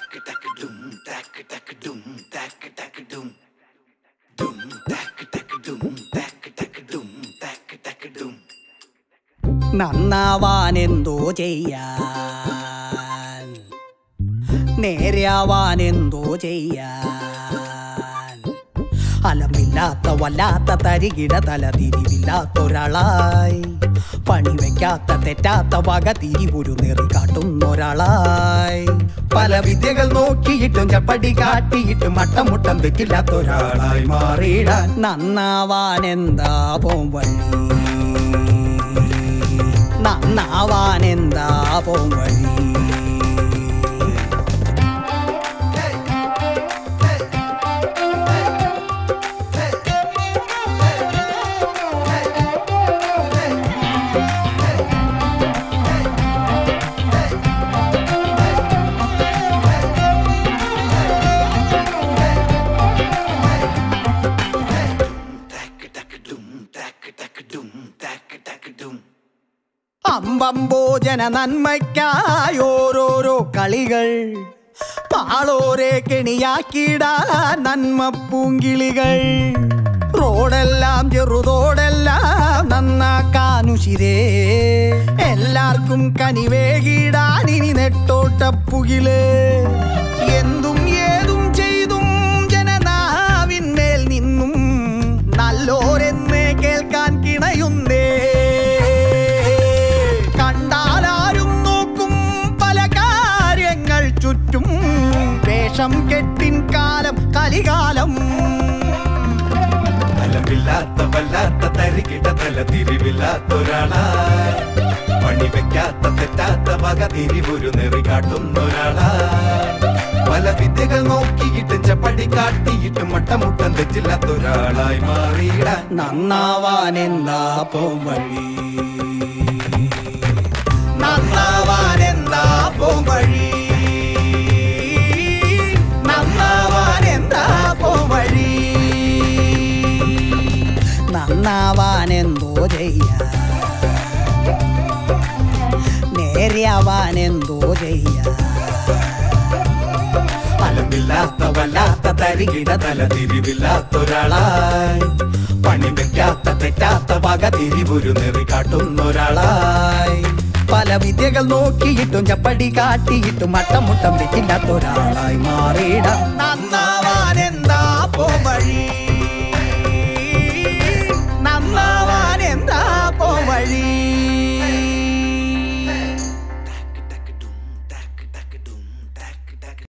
നന്നാവാൻ എന്തോ ചെയ്യാൻ നേരെയാവാൻ എന്തോ ചെയ്യാൻ അലമില്ലാത്ത വല്ലാത്ത തരികിട തല തിരിവില്ലാത്തൊരാളായി പണി വെക്കാത്ത തെറ്റാത്ത വക തിരിവൊരു നെറി കാട്ടുന്നൊരാളായി പല വിദ്യകൾ നോക്കിയിട്ടും ചപ്പടി കാട്ടിയിട്ടും മട്ടം മുട്ടം തെറ്റില്ലാത്ത ഒരാളായി മാറിയിടാൻ നന്നാവാൻ എന്താ പോം വഴി നന്നാവാൻ എന്താ പോം വഴി അമ്പമ്പോ ജന നന്മയ്ക്കായി ഓരോരോ കളികൾ പാളോരെ കെണിയാക്കിടാൻ നന്മ പൂങ്കിളികൾ റോഡെല്ലാം ചെറുതോടെല്ലാം നന്നാക്കാനുശിരേ എല്ലാവർക്കും കനിവേകിടാൻ ഇനി നെട്ടോട്ടപ്പുകില് എന്തും ഏതും ചെയ്തും ജനനാവിന്മേൽ നിന്നും നല്ലോരെന്ന് കേൾക്കാൻ കിണയുന്നേ കണ്ടാലാരും നോക്കും പല കാര്യങ്ങൾ ചുറ്റും വേഷം കെട്ടിൻ കാലം കലികാലം ഫലമില്ലാത്ത വല്ലാത്ത തരികിട തല തിരിവില്ലാത്തൊരാളായി പണി വെക്കാത്ത തെറ്റാത്ത വക തിരിവൊരു നെറി കാട്ടുന്നൊരാളായി പല വിദ്യകൾ നോക്കിയിട്ടും ചപ്പടി കാട്ടിയിട്ടും മട്ടമുട്ടം തെറ്റില്ലാത്തൊരാളായി മാറിയിടാൻ നന്നാവാൻ എന്താ പോം വഴി നന്നാവാൻ എന്താ പോം വഴി നന്നാവാൻ എന്താ പോം വഴി നന്നാവാൻ എന്തോ ചെയ്യാൻ നേരെയാവാൻ എന്തോ ചെയ്യാൻ ഫലമില്ലാത്ത വല്ലാത്ത തരികിട തല തിരിവില്ലാത്തൊരാളായി പണി വെക്കാത്ത തെറ്റാത്ത വക തിരിവൊരു നെറി കാട്ടുന്നൊരാളായി പല വിദ്യകൾ നോക്കിയിട്ടും ചപ്പടി കാട്ടിയിട്ടും മട്ടമുട്ടം വെച്ചില്ലാത്ത ഒരാളായി മാറിയിടാം നന്നാവാൻ എന്താ പോ വഴി